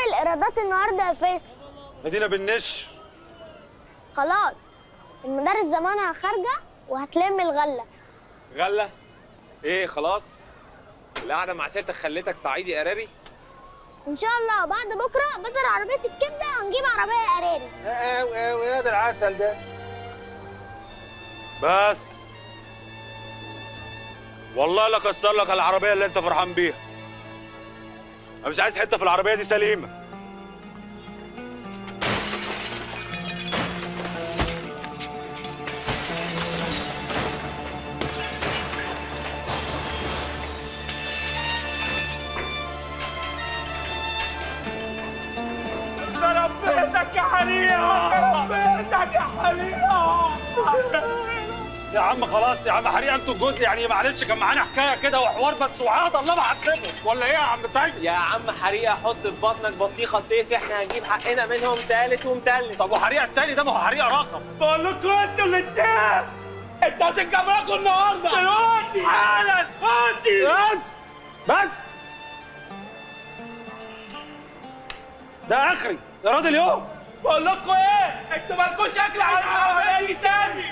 الايرادات النهارده يا فيصل ادينا بالنش خلاص المدارس زمانها خارجه وهتلم الغله غله ايه خلاص القعده مع ستك خلتك صعيدي قراري ان شاء الله بعد بكره بدل عربيه الكبده هنجيب عربيه قراري اوي اوي يا ده العسل ده بس والله لا اكسر لك العربيه اللي انت فرحان بيها انا مش عايز حته في العربيه دي سليمه ربيتك يا حريقة ربيتك يا حريقة يا عم خلاص يا عم حريقه انتوا الجزء يعني معلش كان معانا حكايه كده وحوار بس وعاد الله ما هتسيبه ولا ايه يا عم سعيد يا عم حريقه حط في بطنك بطيخه صيف احنا هنجيب حقنا منهم تالت ومتلت طب وحريقه التاني ده ما هو حريقه رقم بقول لكم انتوا الاتنين انتوا هتتجمعوا النهارده دلوقتي حالا دلوقتي بس بس ده اخري يا راجل يوم بقول لكم ايه انتوا مالكوش اكل على العربيه دي تاني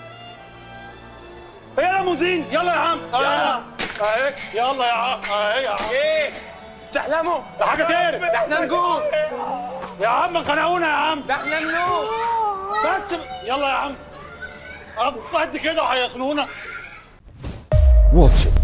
ايه يا ليموزين يلا يا عم يلا اهي يلا يا عم اهي يا عم ايه تحلموا ده حاجه تاني ده احنا نجوم يا عم خنقونا يا عم ده احنا نلوم بس يلا يا عم قد كده وهيخنقونا واتش إت